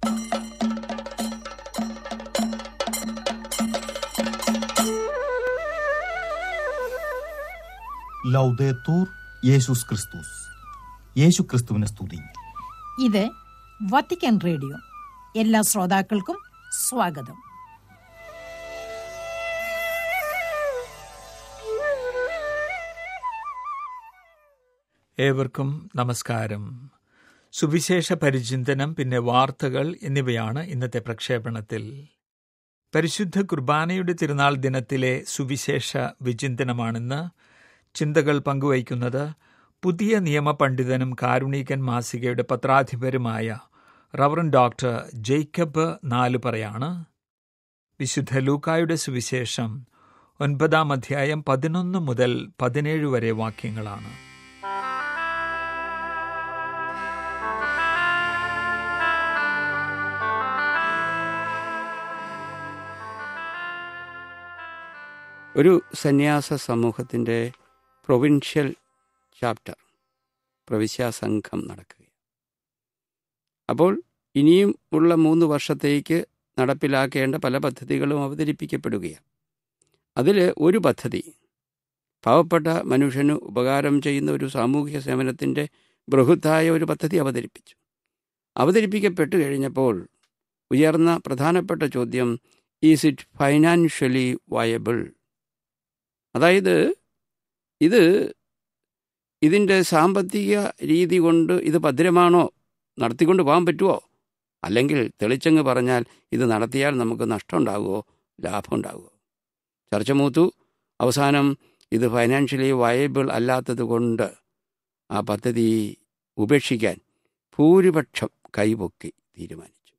ലൗദേത്തൂർ യേശുസ് ക്രിസ്തുസ് യേശു ക്രിസ്തുവിനെ സ്തുതി ഇത് വത്തിക്കാൻ റേഡിയോ എല്ലാ ശ്രോതാക്കൾക്കും സ്വാഗതം ഏവർക്കും നമസ്കാരം സുവിശേഷ പരിചിന്തനം പിന്നെ വാർത്തകൾ എന്നിവയാണ് ഇന്നത്തെ പ്രക്ഷേപണത്തിൽ പരിശുദ്ധ കുർബാനയുടെ തിരുനാൾ ദിനത്തിലെ സുവിശേഷ വിചിന്തനമാണെന്ന് ചിന്തകൾ പങ്കുവയ്ക്കുന്നത് പുതിയ നിയമ പണ്ഡിതനും കാരുണീകൻ മാസികയുടെ പത്രാധിപരുമായ റവറൻ ഡോക്ടർ ജേക്കബ് നാലുപറയാണ് വിശുദ്ധ ലൂക്കായുടെ സുവിശേഷം ഒൻപതാം അധ്യായം പതിനൊന്ന് മുതൽ പതിനേഴ് വരെ വാക്യങ്ങളാണ് ഒരു സന്യാസ സമൂഹത്തിൻ്റെ പ്രൊവിൻഷ്യൽ ചാപ്റ്റർ പ്രവിശ്യാ സംഘം നടക്കുക അപ്പോൾ ഇനിയും ഉള്ള മൂന്ന് വർഷത്തേക്ക് നടപ്പിലാക്കേണ്ട പല പദ്ധതികളും അവതരിപ്പിക്കപ്പെടുകയാണ് അതിൽ ഒരു പദ്ധതി പാവപ്പെട്ട മനുഷ്യന് ഉപകാരം ചെയ്യുന്ന ഒരു സാമൂഹിക സേവനത്തിൻ്റെ ബൃഹത്തായ ഒരു പദ്ധതി അവതരിപ്പിച്ചു അവതരിപ്പിക്കപ്പെട്ടു കഴിഞ്ഞപ്പോൾ ഉയർന്ന പ്രധാനപ്പെട്ട ചോദ്യം ഈസ് ഇറ്റ് ഫൈനാൻഷ്യലി വയബിൾ അതായത് ഇത് ഇതിൻ്റെ സാമ്പത്തിക രീതി കൊണ്ട് ഇത് ഭദ്രമാണോ നടത്തിക്കൊണ്ട് പോകാൻ പറ്റുമോ അല്ലെങ്കിൽ തെളിച്ചങ്ങ് പറഞ്ഞാൽ ഇത് നടത്തിയാൽ നമുക്ക് നഷ്ടമുണ്ടാകുമോ ലാഭം ഉണ്ടാകുമോ ചർച്ച മൂത്തു അവസാനം ഇത് ഫൈനാൻഷ്യലി വയബിൾ അല്ലാത്തത് കൊണ്ട് ആ പദ്ധതി ഉപേക്ഷിക്കാൻ ഭൂരിപക്ഷം കൈപൊക്കി തീരുമാനിച്ചു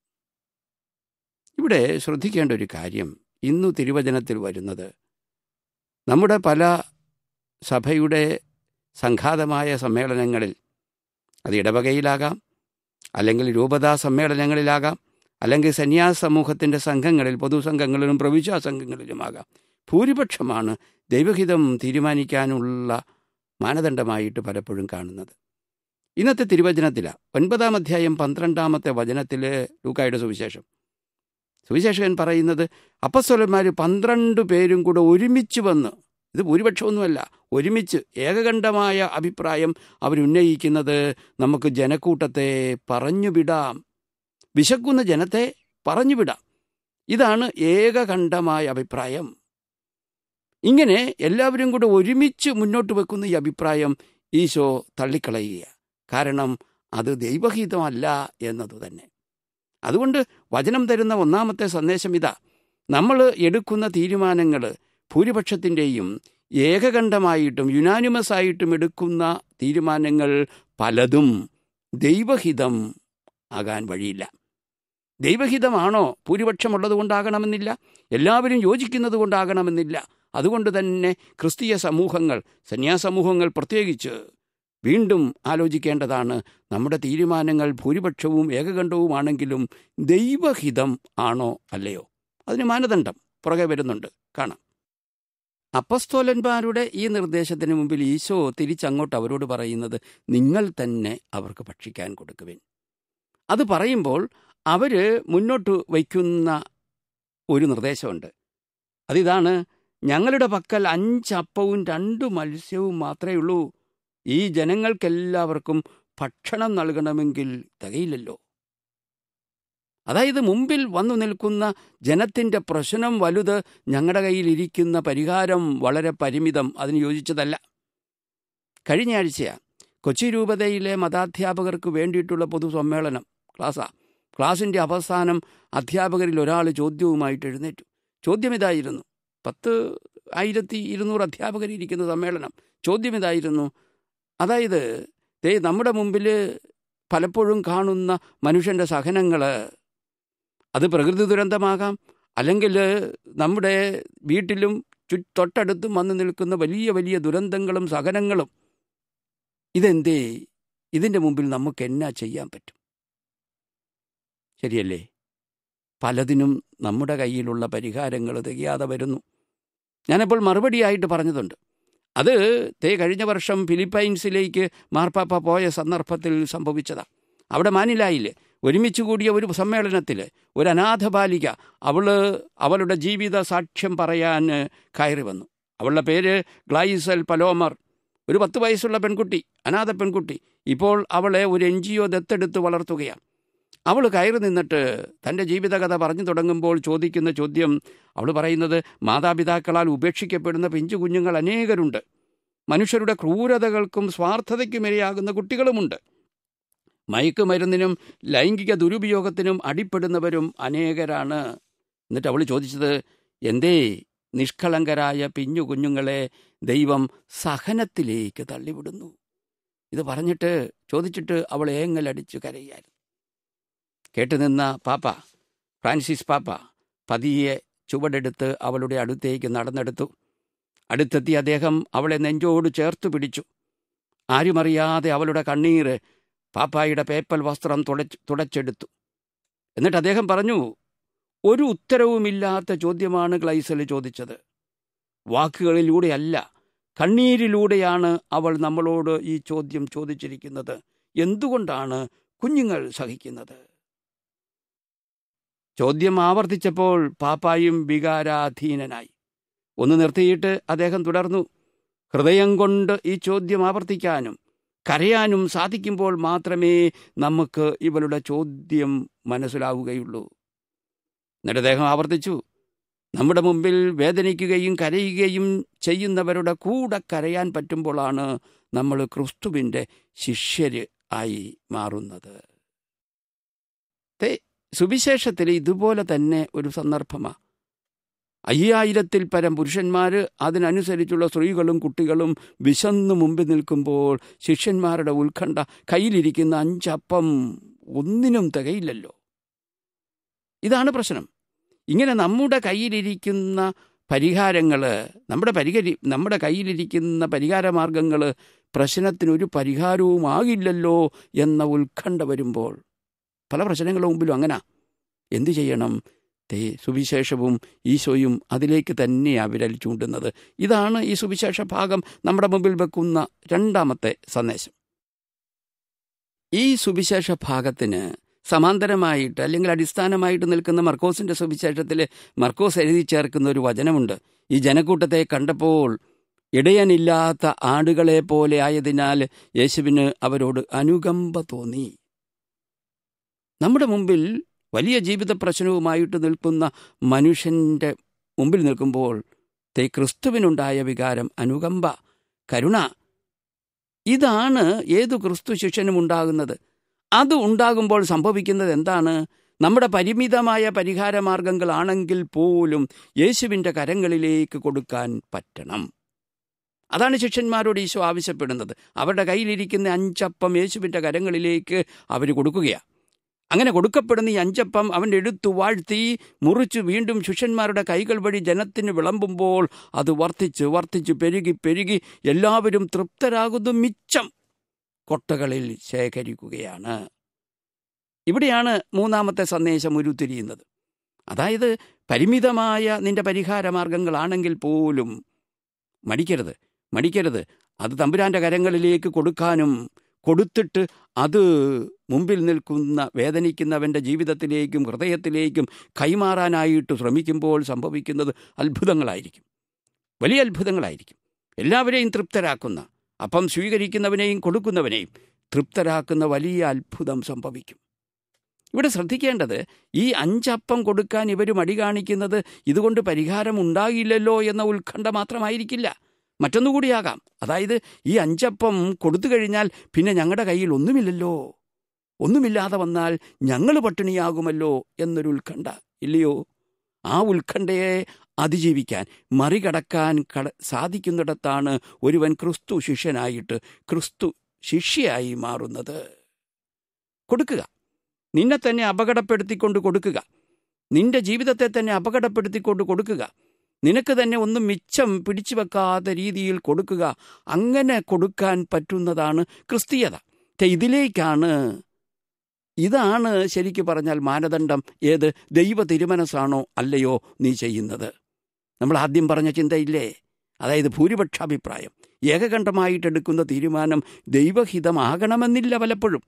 ഇവിടെ ശ്രദ്ധിക്കേണ്ട ഒരു കാര്യം ഇന്നു തിരുവചനത്തിൽ വരുന്നത് നമ്മുടെ പല സഭയുടെ സംഘാതമായ സമ്മേളനങ്ങളിൽ അത് ഇടവകയിലാകാം അല്ലെങ്കിൽ രൂപതാ സമ്മേളനങ്ങളിലാകാം അല്ലെങ്കിൽ സന്യാസ സമൂഹത്തിൻ്റെ സംഘങ്ങളിൽ പൊതുസംഘങ്ങളിലും പ്രവിശ്യാ സംഘങ്ങളിലുമാകാം ഭൂരിപക്ഷമാണ് ദൈവഹിതം തീരുമാനിക്കാനുള്ള മാനദണ്ഡമായിട്ട് പലപ്പോഴും കാണുന്നത് ഇന്നത്തെ തിരുവചനത്തിലാണ് ഒൻപതാം അധ്യായം പന്ത്രണ്ടാമത്തെ വചനത്തിൽ ലൂക്കായുടെ സുവിശേഷം സുവിശേഷകൻ പറയുന്നത് അപ്പസ്വലന്മാർ പന്ത്രണ്ട് പേരും കൂടെ ഒരുമിച്ച് വന്ന് ഇത് ഭൂരിപക്ഷമൊന്നുമല്ല ഒരുമിച്ച് ഏകകണ്ഠമായ അഭിപ്രായം അവരുന്നയിക്കുന്നത് നമുക്ക് ജനക്കൂട്ടത്തെ പറഞ്ഞുവിടാം വിശക്കുന്ന ജനത്തെ പറഞ്ഞുവിടാം ഇതാണ് ഏകകണ്ഠമായ അഭിപ്രായം ഇങ്ങനെ എല്ലാവരും കൂടെ ഒരുമിച്ച് മുന്നോട്ട് വെക്കുന്ന ഈ അഭിപ്രായം ഈശോ തള്ളിക്കളയുക കാരണം അത് ദൈവഹിതമല്ല എന്നത് തന്നെ അതുകൊണ്ട് വചനം തരുന്ന ഒന്നാമത്തെ സന്ദേശം ഇതാ നമ്മൾ എടുക്കുന്ന തീരുമാനങ്ങൾ ഭൂരിപക്ഷത്തിൻ്റെയും ഏകകണ്ഠമായിട്ടും യുനാനിമസ് ആയിട്ടും എടുക്കുന്ന തീരുമാനങ്ങൾ പലതും ദൈവഹിതം ആകാൻ വഴിയില്ല ദൈവഹിതമാണോ ഭൂരിപക്ഷമുള്ളത് കൊണ്ടാകണമെന്നില്ല എല്ലാവരും യോജിക്കുന്നത് കൊണ്ടാകണമെന്നില്ല അതുകൊണ്ട് തന്നെ ക്രിസ്തീയ സമൂഹങ്ങൾ സന്യാസമൂഹങ്ങൾ പ്രത്യേകിച്ച് വീണ്ടും ആലോചിക്കേണ്ടതാണ് നമ്മുടെ തീരുമാനങ്ങൾ ഭൂരിപക്ഷവും ഏകകണ്ഠവുമാണെങ്കിലും ദൈവഹിതം ആണോ അല്ലയോ അതിന് മാനദണ്ഡം പുറകെ വരുന്നുണ്ട് കാണാം അപ്പസ്തോലന്മാരുടെ ഈ നിർദ്ദേശത്തിന് മുമ്പിൽ ഈശോ തിരിച്ചങ്ങോട്ട് അവരോട് പറയുന്നത് നിങ്ങൾ തന്നെ അവർക്ക് ഭക്ഷിക്കാൻ കൊടുക്കുവിൻ അത് പറയുമ്പോൾ അവർ മുന്നോട്ട് വയ്ക്കുന്ന ഒരു നിർദ്ദേശമുണ്ട് അതിതാണ് ഞങ്ങളുടെ പക്കൽ അഞ്ചപ്പവും രണ്ട് മത്സ്യവും മാത്രമേ ഉള്ളൂ ഈ ജനങ്ങൾക്കെല്ലാവർക്കും ഭക്ഷണം നൽകണമെങ്കിൽ തികയില്ലല്ലോ അതായത് മുമ്പിൽ വന്നു നിൽക്കുന്ന ജനത്തിൻ്റെ പ്രശ്നം വലുത് ഞങ്ങളുടെ കയ്യിലിരിക്കുന്ന പരിഹാരം വളരെ പരിമിതം അതിന് യോജിച്ചതല്ല കഴിഞ്ഞ ആഴ്ചയാണ് കൊച്ചി രൂപതയിലെ മതാധ്യാപകർക്ക് വേണ്ടിയിട്ടുള്ള പൊതുസമ്മേളനം ക്ലാസ്സാ ക്ലാസിൻ്റെ അവസാനം അധ്യാപകരിൽ ഒരാൾ ചോദ്യവുമായിട്ട് എഴുന്നേറ്റു ചോദ്യം ഇതായിരുന്നു പത്ത് ആയിരത്തി ഇരുന്നൂറ് അധ്യാപകരിരിക്കുന്ന സമ്മേളനം ചോദ്യം ഇതായിരുന്നു അതായത് ദേ നമ്മുടെ മുമ്പിൽ പലപ്പോഴും കാണുന്ന മനുഷ്യൻ്റെ സഹനങ്ങൾ അത് പ്രകൃതി ദുരന്തമാകാം അല്ലെങ്കിൽ നമ്മുടെ വീട്ടിലും ചു തൊട്ടടുത്തും വന്നു നിൽക്കുന്ന വലിയ വലിയ ദുരന്തങ്ങളും സഹനങ്ങളും ഇതെന്തേ ഇതിൻ്റെ മുമ്പിൽ നമുക്ക് എന്നാ ചെയ്യാൻ പറ്റും ശരിയല്ലേ പലതിനും നമ്മുടെ കയ്യിലുള്ള പരിഹാരങ്ങൾ തികയാതെ വരുന്നു ഞാനപ്പോൾ മറുപടിയായിട്ട് പറഞ്ഞതുണ്ട് അത് തേ കഴിഞ്ഞ വർഷം ഫിലിപ്പൈൻസിലേക്ക് മാർപ്പാപ്പ പോയ സന്ദർഭത്തിൽ സംഭവിച്ചതാ അവിടെ മാനിലായില്ലേ ഒരുമിച്ച് കൂടിയ ഒരു സമ്മേളനത്തിൽ ഒരു അനാഥ ബാലിക അവള് അവളുടെ ജീവിത സാക്ഷ്യം പറയാൻ കയറി വന്നു അവളുടെ പേര് ഗ്ലൈസൽ പലോമർ ഒരു പത്ത് വയസ്സുള്ള പെൺകുട്ടി അനാഥ പെൺകുട്ടി ഇപ്പോൾ അവളെ ഒരു എൻ ജി ഒ ദത്തെടുത്ത് വളർത്തുകയാണ് അവൾ കയറി നിന്നിട്ട് തൻ്റെ ജീവിതകഥ പറഞ്ഞു തുടങ്ങുമ്പോൾ ചോദിക്കുന്ന ചോദ്യം അവൾ പറയുന്നത് മാതാപിതാക്കളാൽ ഉപേക്ഷിക്കപ്പെടുന്ന പിഞ്ചു കുഞ്ഞുങ്ങൾ അനേകരുണ്ട് മനുഷ്യരുടെ ക്രൂരതകൾക്കും സ്വാർത്ഥതയ്ക്കും ഇരയാകുന്ന കുട്ടികളുമുണ്ട് മയക്കുമരുന്നിനും ലൈംഗിക ദുരുപയോഗത്തിനും അടിപ്പെടുന്നവരും അനേകരാണ് എന്നിട്ട് അവൾ ചോദിച്ചത് എന്തേ നിഷ്കളങ്കരായ പിഞ്ഞു കുഞ്ഞുങ്ങളെ ദൈവം സഹനത്തിലേക്ക് തള്ളിവിടുന്നു ഇത് പറഞ്ഞിട്ട് ചോദിച്ചിട്ട് അവൾ ഏങ്ങലടിച്ചു കരയായിരുന്നു കേട്ടുനിന്ന പാപ്പ ഫ്രാൻസിസ് പാപ്പ പതിയെ ചുവടെടുത്ത് അവളുടെ അടുത്തേക്ക് നടന്നെടുത്തു അടുത്തെത്തി അദ്ദേഹം അവളെ നെഞ്ചോട് ചേർത്ത് പിടിച്ചു ആരുമറിയാതെ അവളുടെ കണ്ണീര് പാപ്പായുടെ പേപ്പൽ വസ്ത്രം തുടച്ച് തുടച്ചെടുത്തു എന്നിട്ട് അദ്ദേഹം പറഞ്ഞു ഒരു ഉത്തരവുമില്ലാത്ത ചോദ്യമാണ് ഗ്ലൈസൽ ചോദിച്ചത് വാക്കുകളിലൂടെയല്ല കണ്ണീരിലൂടെയാണ് അവൾ നമ്മളോട് ഈ ചോദ്യം ചോദിച്ചിരിക്കുന്നത് എന്തുകൊണ്ടാണ് കുഞ്ഞുങ്ങൾ സഹിക്കുന്നത് ചോദ്യം ആവർത്തിച്ചപ്പോൾ പാപ്പായും വികാരാധീനനായി ഒന്ന് നിർത്തിയിട്ട് അദ്ദേഹം തുടർന്നു ഹൃദയം കൊണ്ട് ഈ ചോദ്യം ആവർത്തിക്കാനും കരയാനും സാധിക്കുമ്പോൾ മാത്രമേ നമുക്ക് ഇവളുടെ ചോദ്യം മനസ്സിലാവുകയുള്ളൂ എന്നിട്ട് അദ്ദേഹം ആവർത്തിച്ചു നമ്മുടെ മുമ്പിൽ വേദനിക്കുകയും കരയുകയും ചെയ്യുന്നവരുടെ കൂടെ കരയാൻ പറ്റുമ്പോഴാണ് നമ്മൾ ക്രിസ്തുവിൻ്റെ ശിഷ്യര് ആയി മാറുന്നത് സുവിശേഷത്തിൽ ഇതുപോലെ തന്നെ ഒരു സന്ദർഭമാണ് അയ്യായിരത്തിൽ പരം പുരുഷന്മാർ അതിനനുസരിച്ചുള്ള സ്ത്രീകളും കുട്ടികളും വിശന്നു മുമ്പിൽ നിൽക്കുമ്പോൾ ശിഷ്യന്മാരുടെ ഉത്കണ്ഠ കയ്യിലിരിക്കുന്ന അഞ്ചപ്പം ഒന്നിനും തികയില്ലല്ലോ ഇതാണ് പ്രശ്നം ഇങ്ങനെ നമ്മുടെ കയ്യിലിരിക്കുന്ന പരിഹാരങ്ങൾ നമ്മുടെ പരിഹരി നമ്മുടെ കയ്യിലിരിക്കുന്ന പരിഹാരമാർഗങ്ങൾ പ്രശ്നത്തിനൊരു പരിഹാരവുമാകില്ലല്ലോ എന്ന ഉത്കണ്ഠ വരുമ്പോൾ പല പ്രശ്നങ്ങളുടെ മുമ്പിലും അങ്ങനെ എന്തു ചെയ്യണം തേ സുവിശേഷവും ഈശോയും അതിലേക്ക് തന്നെയാണ് വിരൽ ചൂണ്ടുന്നത് ഇതാണ് ഈ സുവിശേഷ ഭാഗം നമ്മുടെ മുമ്പിൽ വെക്കുന്ന രണ്ടാമത്തെ സന്ദേശം ഈ സുവിശേഷ ഭാഗത്തിന് സമാന്തരമായിട്ട് അല്ലെങ്കിൽ അടിസ്ഥാനമായിട്ട് നിൽക്കുന്ന മർക്കോസിന്റെ സുവിശേഷത്തിൽ മർക്കോസ് എഴുതി ചേർക്കുന്ന ഒരു വചനമുണ്ട് ഈ ജനക്കൂട്ടത്തെ കണ്ടപ്പോൾ ഇടയനില്ലാത്ത ആടുകളെ പോലെ ആയതിനാൽ യേശുവിന് അവരോട് അനുകമ്പ തോന്നി നമ്മുടെ മുമ്പിൽ വലിയ ജീവിത പ്രശ്നവുമായിട്ട് നിൽക്കുന്ന മനുഷ്യന്റെ മുമ്പിൽ നിൽക്കുമ്പോൾ തേ ക്രിസ്തുവിനുണ്ടായ വികാരം അനുകമ്പ കരുണ ഇതാണ് ഏതു ക്രിസ്തു ശിഷ്യനും ഉണ്ടാകുന്നത് അത് ഉണ്ടാകുമ്പോൾ സംഭവിക്കുന്നത് എന്താണ് നമ്മുടെ പരിമിതമായ പരിഹാരമാർഗങ്ങളാണെങ്കിൽ പോലും യേശുവിൻ്റെ കരങ്ങളിലേക്ക് കൊടുക്കാൻ പറ്റണം അതാണ് ശിഷ്യന്മാരോട് ഈശോ ആവശ്യപ്പെടുന്നത് അവരുടെ കയ്യിലിരിക്കുന്ന അഞ്ചപ്പം യേശുവിൻ്റെ കരങ്ങളിലേക്ക് അവർ കൊടുക്കുകയാണ് അങ്ങനെ കൊടുക്കപ്പെടുന്ന ഈ അഞ്ചപ്പം അവൻ എടുത്തു വാഴ്ത്തി മുറിച്ചു വീണ്ടും ശിഷ്യന്മാരുടെ കൈകൾ വഴി ജനത്തിന് വിളമ്പുമ്പോൾ അത് വർദ്ധിച്ച് വർദ്ധിച്ച് പെരുകി പെരുകി എല്ലാവരും തൃപ്തരാകുന്നു മിച്ചം കൊട്ടകളിൽ ശേഖരിക്കുകയാണ് ഇവിടെയാണ് മൂന്നാമത്തെ സന്ദേശം ഉരുത്തിരിയുന്നത് അതായത് പരിമിതമായ നിന്റെ പരിഹാരമാർഗങ്ങളാണെങ്കിൽ പോലും മടിക്കരുത് മടിക്കരുത് അത് തമ്പുരാന്റെ കരങ്ങളിലേക്ക് കൊടുക്കാനും കൊടുത്തിട്ട് അത് മുമ്പിൽ നിൽക്കുന്ന വേദനിക്കുന്നവൻ്റെ ജീവിതത്തിലേക്കും ഹൃദയത്തിലേക്കും കൈമാറാനായിട്ട് ശ്രമിക്കുമ്പോൾ സംഭവിക്കുന്നത് അത്ഭുതങ്ങളായിരിക്കും വലിയ അത്ഭുതങ്ങളായിരിക്കും എല്ലാവരെയും തൃപ്തരാക്കുന്ന അപ്പം സ്വീകരിക്കുന്നവനെയും കൊടുക്കുന്നവനെയും തൃപ്തരാക്കുന്ന വലിയ അത്ഭുതം സംഭവിക്കും ഇവിടെ ശ്രദ്ധിക്കേണ്ടത് ഈ അഞ്ചപ്പം കൊടുക്കാൻ ഇവർ മടി കാണിക്കുന്നത് ഇതുകൊണ്ട് പരിഹാരം ഉണ്ടാകില്ലല്ലോ എന്ന ഉത്കണ്ഠ മാത്രമായിരിക്കില്ല മറ്റൊന്നുകൂടിയാകാം അതായത് ഈ അഞ്ചപ്പം കൊടുത്തു കഴിഞ്ഞാൽ പിന്നെ ഞങ്ങളുടെ കയ്യിൽ ഒന്നുമില്ലല്ലോ ഒന്നുമില്ലാതെ വന്നാൽ ഞങ്ങൾ പട്ടിണിയാകുമല്ലോ എന്നൊരു ഉത്കണ്ഠ ഇല്ലയോ ആ ഉത്കണ്ഠയെ അതിജീവിക്കാൻ മറികടക്കാൻ കട സാധിക്കുന്നിടത്താണ് ഒരുവൻ ക്രിസ്തു ശിഷ്യനായിട്ട് ക്രിസ്തു ശിഷ്യയായി മാറുന്നത് കൊടുക്കുക നിന്നെ തന്നെ അപകടപ്പെടുത്തിക്കൊണ്ട് കൊടുക്കുക നിന്റെ ജീവിതത്തെ തന്നെ അപകടപ്പെടുത്തിക്കൊണ്ട് കൊടുക്കുക നിനക്ക് തന്നെ ഒന്നും മിച്ചം പിടിച്ചു വെക്കാത്ത രീതിയിൽ കൊടുക്കുക അങ്ങനെ കൊടുക്കാൻ പറ്റുന്നതാണ് ക്രിസ്തീയത ഇതിലേക്കാണ് ഇതാണ് ശരിക്കു പറഞ്ഞാൽ മാനദണ്ഡം ഏത് ദൈവ തിരുമനസ്സാണോ അല്ലയോ നീ ചെയ്യുന്നത് നമ്മൾ ആദ്യം പറഞ്ഞ ചിന്തയില്ലേ അതായത് ഭൂരിപക്ഷാഭിപ്രായം ഏകകണ്ഠമായിട്ടെടുക്കുന്ന തീരുമാനം ദൈവഹിതമാകണമെന്നില്ല പലപ്പോഴും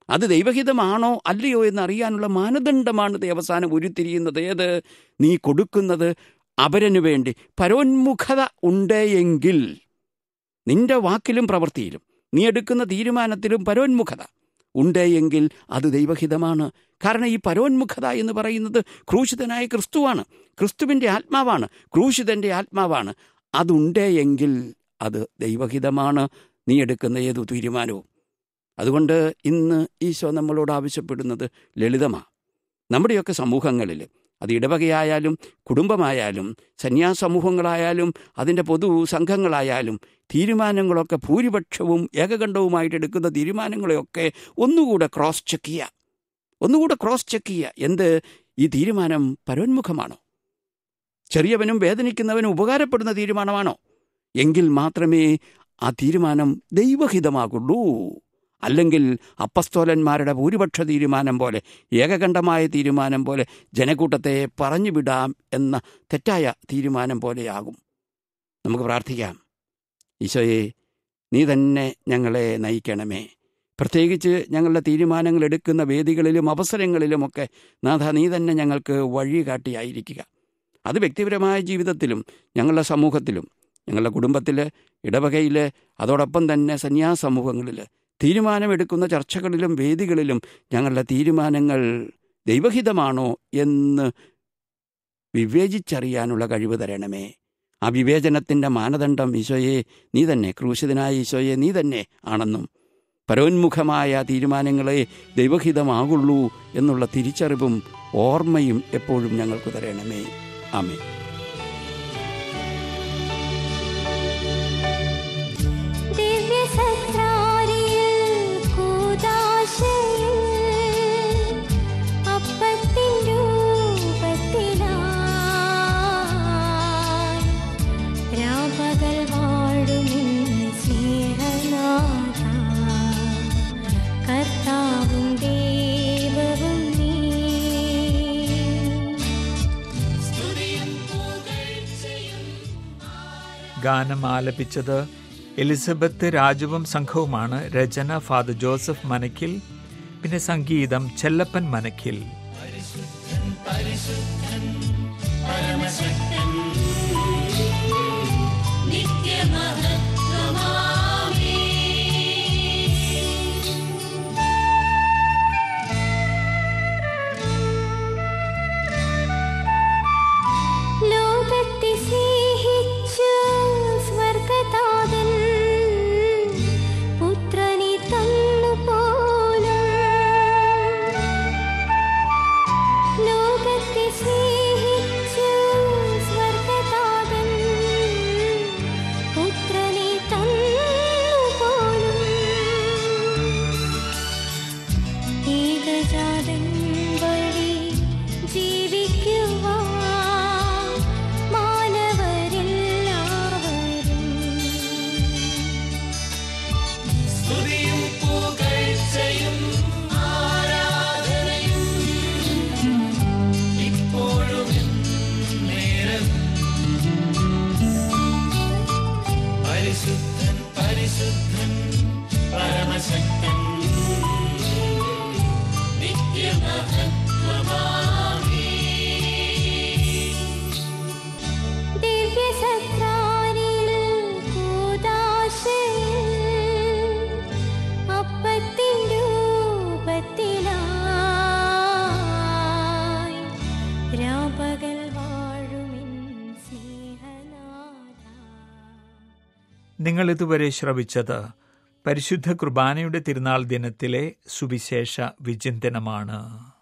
അത് ദൈവഹിതമാണോ അല്ലയോ എന്ന് അറിയാനുള്ള മാനദണ്ഡമാണ് ദൈവം അവസാനം ഉരുത്തിരിയുന്നത് ഏത് നീ കൊടുക്കുന്നത് അപരനു വേണ്ടി പരോന്മുഖത ഉണ്ടെങ്കിൽ നിന്റെ വാക്കിലും പ്രവൃത്തിയിലും നീ എടുക്കുന്ന തീരുമാനത്തിലും പരോന്മുഖത ഉണ്ടെങ്കിൽ അത് ദൈവഹിതമാണ് കാരണം ഈ പരോന്മുഖത എന്ന് പറയുന്നത് ക്രൂശിതനായ ക്രിസ്തുവാണ് ക്രിസ്തുവിൻ്റെ ആത്മാവാണ് ക്രൂശിതൻ്റെ ആത്മാവാണ് അതുണ്ടെങ്കിൽ അത് ദൈവഹിതമാണ് നീ എടുക്കുന്ന ഏതു തീരുമാനവും അതുകൊണ്ട് ഇന്ന് ഈശോ നമ്മളോട് ആവശ്യപ്പെടുന്നത് ലളിതമാണ് നമ്മുടെയൊക്കെ സമൂഹങ്ങളിൽ അത് ഇടവകയായാലും കുടുംബമായാലും സന്യാസമൂഹങ്ങളായാലും അതിൻ്റെ പൊതു സംഘങ്ങളായാലും തീരുമാനങ്ങളൊക്കെ ഭൂരിപക്ഷവും ഏകകണ്ഠവുമായിട്ട് എടുക്കുന്ന തീരുമാനങ്ങളെയൊക്കെ ഒന്നുകൂടെ ക്രോസ് ചെക്ക് ചെയ്യുക ഒന്നുകൂടെ ക്രോസ് ചെക്ക് ചെയ്യുക എന്ത് ഈ തീരുമാനം പരോന്മുഖമാണോ ചെറിയവനും വേദനിക്കുന്നവനും ഉപകാരപ്പെടുന്ന തീരുമാനമാണോ എങ്കിൽ മാത്രമേ ആ തീരുമാനം ദൈവഹിതമാകുള്ളൂ അല്ലെങ്കിൽ അപ്പസ്തോലന്മാരുടെ ഭൂരിപക്ഷ തീരുമാനം പോലെ ഏകകണ്ഠമായ തീരുമാനം പോലെ ജനക്കൂട്ടത്തെ പറഞ്ഞു വിടാം എന്ന തെറ്റായ തീരുമാനം പോലെയാകും നമുക്ക് പ്രാർത്ഥിക്കാം ഈശോയെ നീ തന്നെ ഞങ്ങളെ നയിക്കണമേ പ്രത്യേകിച്ച് ഞങ്ങളുടെ തീരുമാനങ്ങൾ എടുക്കുന്ന വേദികളിലും അവസരങ്ങളിലുമൊക്കെ നാഥ നീ തന്നെ ഞങ്ങൾക്ക് വഴികാട്ടിയായിരിക്കുക അത് വ്യക്തിപരമായ ജീവിതത്തിലും ഞങ്ങളുടെ സമൂഹത്തിലും ഞങ്ങളുടെ കുടുംബത്തിൽ ഇടവകയിൽ അതോടൊപ്പം തന്നെ സന്യാസമൂഹങ്ങളിൽ തീരുമാനമെടുക്കുന്ന ചർച്ചകളിലും വേദികളിലും ഞങ്ങളുടെ തീരുമാനങ്ങൾ ദൈവഹിതമാണോ എന്ന് വിവേചിച്ചറിയാനുള്ള കഴിവ് തരണമേ ആ വിവേചനത്തിൻ്റെ മാനദണ്ഡം ഈശോയെ നീ തന്നെ ക്രൂശിതനായ ഈശോയെ നീ തന്നെ ആണെന്നും പരോന്മുഖമായ തീരുമാനങ്ങളെ ദൈവഹിതമാകുള്ളൂ എന്നുള്ള തിരിച്ചറിവും ഓർമ്മയും എപ്പോഴും ഞങ്ങൾക്ക് തരണമേ ആമേ ദിവ്യസത്രാരിയിൽ കൂദാശയിൽ അപ്പത്തിൻ രൂപത്തിലായി രാപകൽ വാഴുമിൻ സ്നേഹനാഥ കർത്താവും ദൈവവും നീ ഗാനം ആലപിച്ചത് എലിസബത്ത് രാജുവും സംഘവുമാണ് രചന ഫാദർ ജോസഫ് മനക്കിൽ പിന്നെ സംഗീതം ചെല്ലപ്പൻ മനക്കിൽ ലോകത്തെ സ്നേഹിച്ചു സ്വർഗതാതൻ പുത്രനെ തന്നു പോലും ലോകത്തെ സ്നേഹിച്ചു സ്വർഗതാതൻ പുത്രനെ തന്നു പോലും ഏകജാതൻ വഴി ജീവിക്കുവാൻ മാനവരെല്ലാവരും ദിവ്യസത്രാരിൽ കൂദാശയിൽ അപ്പത്തിൻ രൂപത്തിലായി രാപകൽ വാഴുമിൻ സ്നേഹനാഥ നിങ്ങൾ ഇതുവരെ ശ്രവിച്ചത് പരിശുദ്ധ കുർബാനയുടെ തിരുനാൾ ദിനത്തിലെ സുവിശേഷ വിചിന്തനമാണ്